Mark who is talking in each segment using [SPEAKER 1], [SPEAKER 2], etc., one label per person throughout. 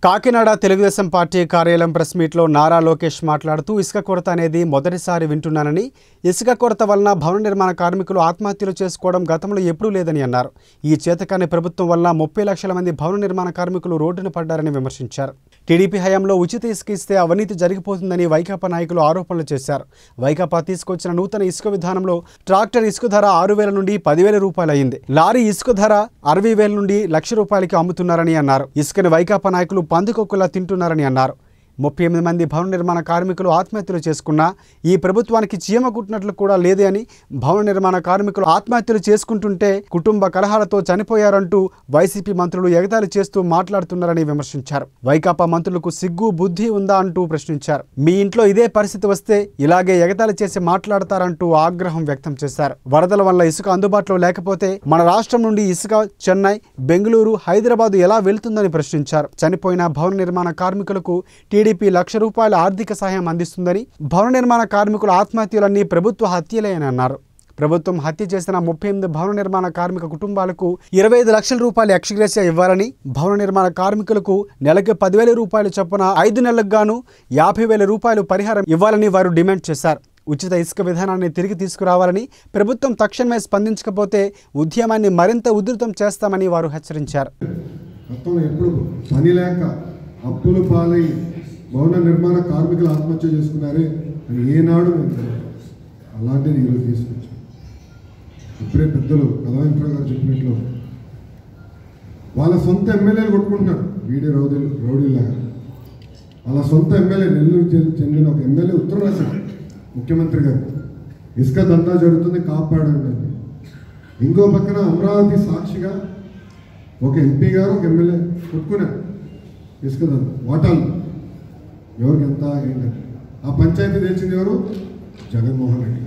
[SPEAKER 1] Kakinada Telugu Desam party కార్యాలయం press మీట్లో నారా లోకేష్ మాట్లాడుతూ ఇసుక కొరత అనేది మొదటిసారి వింటున్నానని ఇసుక కొరత వలన భవన నిర్మాణ కార్మికులు ఆత్మహత్యలు చేసుకోవడం గతంలో ఎప్పుడూ లేదని అన్నారు ఈ చేతకాని ప్రభుత్వం వల్ల ముప్పై లక్షల మంది భవన నిర్మాణ కార్మికులు రోడ్డున పడ్డారని విమర్శించారు టీడీపీ హయాంలో ఉచిత ఇసుక ఇస్తే అవినీతి జరిగిపోతుందని వైకాపా నాయకులు ఆరోపణలు చేశారు వైకాపా తీసుకొచ్చిన నూతన ఇసుక విధానంలో ట్రాక్టర్ ఇసుక ధర ఆరు వేల నుండి పదివేల రూపాయలు అయింది లారీ ఇసుక ధర అరవై వేల నుండి లక్ష రూపాయలకి అమ్ముతున్నారని అన్నారు ఇసుకని వైకాపా నాయకులు పందుకొక్కులా తింటున్నారని అన్నారు ముప్పై ఎనిమిది మంది భవన నిర్మాణ కార్మికులు ఆత్మహత్యలు చేసుకున్నా ఈ ప్రభుత్వానికి చీమ కుట్టినట్లు కూడా లేదే అని భవన నిర్మాణ కార్మికులు ఆత్మహత్యలు చేసుకుంటుంటే కుటుంబ కలహాలతో చనిపోయారంటూ వైసీపీ మంత్రులు ఎగతాళి చేస్తూ మాట్లాడుతున్నారని విమర్శించారు వైకాపా మంత్రులకు సిగ్గు బుద్ధి ఉందా అంటూ ప్రశ్నించారు మీ ఇంట్లో ఇదే పరిస్థితి వస్తే ఇలాగే ఎగతాళి చేసి మాట్లాడతారంటూ ఆగ్రహం వ్యక్తం చేశారు వరదల వల్ల ఇసుక అందుబాటులో లేకపోతే మన రాష్ట్రం నుండి ఇసుక చెన్నై బెంగళూరు హైదరాబాద్ ఎలా వెళ్తుందని ప్రశ్నించారు చనిపోయిన భవన నిర్మాణ కార్మికులకు టీడీపీ లక్ష రూపాయల ఆర్థిక సహాయం అందిస్తుందని భవన నిర్మాణ కార్మికుల ఆత్మహత్యలన్నీ ప్రభుత్వ హత్యలే అని అన్నారు ప్రభుత్వం హత్య చేసిన ముప్పై ఎనిమిది భవన నిర్మాణ కార్మిక కుటుంబాలకు ఇరవై ఐదు లక్షల రూపాయలు ఎక్స్గ్రేసియా ఇవ్వాలని భవన నిర్మాణ కార్మికులకు నెలకు పదివేల రూపాయలు చొప్పున ఐదు నెలలకు గాను యాభై వేల రూపాయలు పరిహారం ఇవ్వాలని వారు డిమాండ్ చేశారు ఉచిత ఇసుక విధానాన్ని తిరిగి తీసుకురావాలని ప్రభుత్వం తక్షణమే స్పందించకపోతే ఉద్యమాన్ని మరింత ఉధృతం చేస్తామని వారు హెచ్చరించారు
[SPEAKER 2] మొత్తం ఎప్పుడు పని లేక అప్పులు పాలై భవన నిర్మాణ కార్మికులు ఆత్మహత్య చేసుకున్నారే అని ఏనాడు మేము తెలియదు. అలాంటిది ఈరోజు తీసుకొచ్చాం ఇప్పుడే పెద్దలు కళాంకరావు గారు చెప్పినట్లు వాళ్ళ సొంత ఎమ్మెల్యేలు కొట్టుకుంటున్నారు వీడియో రౌడీ రౌడీలాగా వాళ్ళ సొంత ఎమ్మెల్యే నెల్లూరు చెంది- చెందిన ఒక ఎమ్మెల్యే ఉత్తరం రాశారు ముఖ్యమంత్రి గారు ఇసుక దందా జరుగుతుంది కాపాడండి అని. ఇంకో పక్కన అమరావతి సాక్షిగా ఒక ఎంపీ గారు ఒక ఎమ్మెల్యే కొట్టుకున్నారు ఇసుక దందా వాటాలు ఎవరికి ఎంత ఏంటని ఆ పంచాయతీ తెలిసింది ఎవరు జగన్మోహన్ రెడ్డి గారు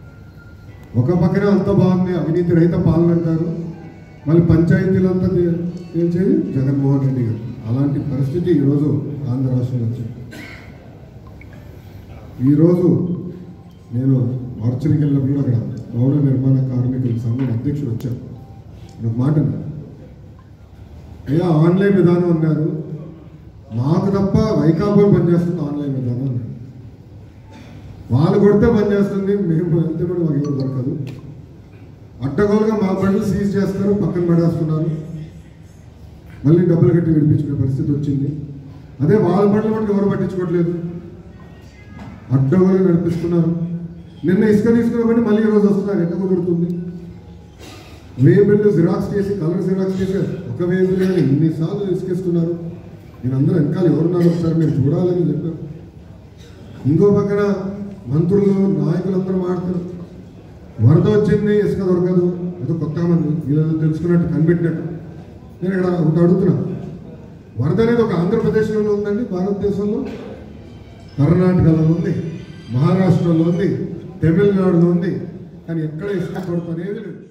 [SPEAKER 2] ఒక పక్కన అంత బాగుంది అవినీతి రహిత పాలన అంటారు మళ్ళీ పంచాయతీలంతా తే- తేల్చేది జగన్మోహన్ రెడ్డి గారు అలాంటి పరిస్థితి ఈరోజు ఆంధ్ర రాష్ట్రంలో వచ్చింది ఈరోజు నేను మార్చరికి వెళ్ళినప్పుడు అక్కడ భవన నిర్మాణ కార్మికుల సంఘం అధ్యక్షుడు వచ్చారు ఒక మాట అన్నారు. అయ్యా ఆన్లైన్ విధానం అన్నారు మాకు తప్ప వైకాపాలు పనిచేస్తుంది ఆన్లైన్ విధానం అన్నారు వాళ్ళు కొడితే పనిచేస్తుంది మేము వెళ్తే కూడా మాకు ఎవరు దొరకదు అడ్డగోలుగా మా బండ్లు సీజ్ చేస్తారు పక్కన పడేస్తున్నారు మళ్ళీ డబ్బులు కట్టి విడిపించుకునే పరిస్థితి వచ్చింది అదే వాళ్ళ బండ్లు మటుకు ఎవరు పట్టించుకోవట్లేదు అడ్డగోలుగా నడిపిస్తున్నారు నిన్న ఇసుక తీసుకున్న బండి మళ్ళీ ఈరోజు వస్తున్నారు ఎట్లా కుదురుతుంది వేబిల్లు జిరాక్స్ చేసి కలర్ జిరాక్స్ చేసి ఒక వేబిల్ అని ఇన్నిసార్లు ఇసుకేస్తున్నారు నేను అందరూ వెనకాల ఎవరున్నారు ఒకసారి మీరు చూడాలని చెప్పారు ఇంకో పక్కన మంత్రులు నాయకులందరూ మాట్లాడుతారు వరద వచ్చింది ఇసుక దొరకదు ఏదో కొత్తగా మంది వీళ్ళు తెలుసుకున్నట్టు కనిపెట్టినట్టు నేను ఇక్కడ ఒకటి అడుగుతున్నా వరద అనేది ఒక ఆంధ్రప్రదేశ్లోనే ఉందండి భారతదేశంలో కర్ణాటకలో ఉంది మహారాష్ట్రలో ఉంది తమిళనాడులో ఉంది కానీ ఎక్కడ ఇసుక కొరత అనేది లేదు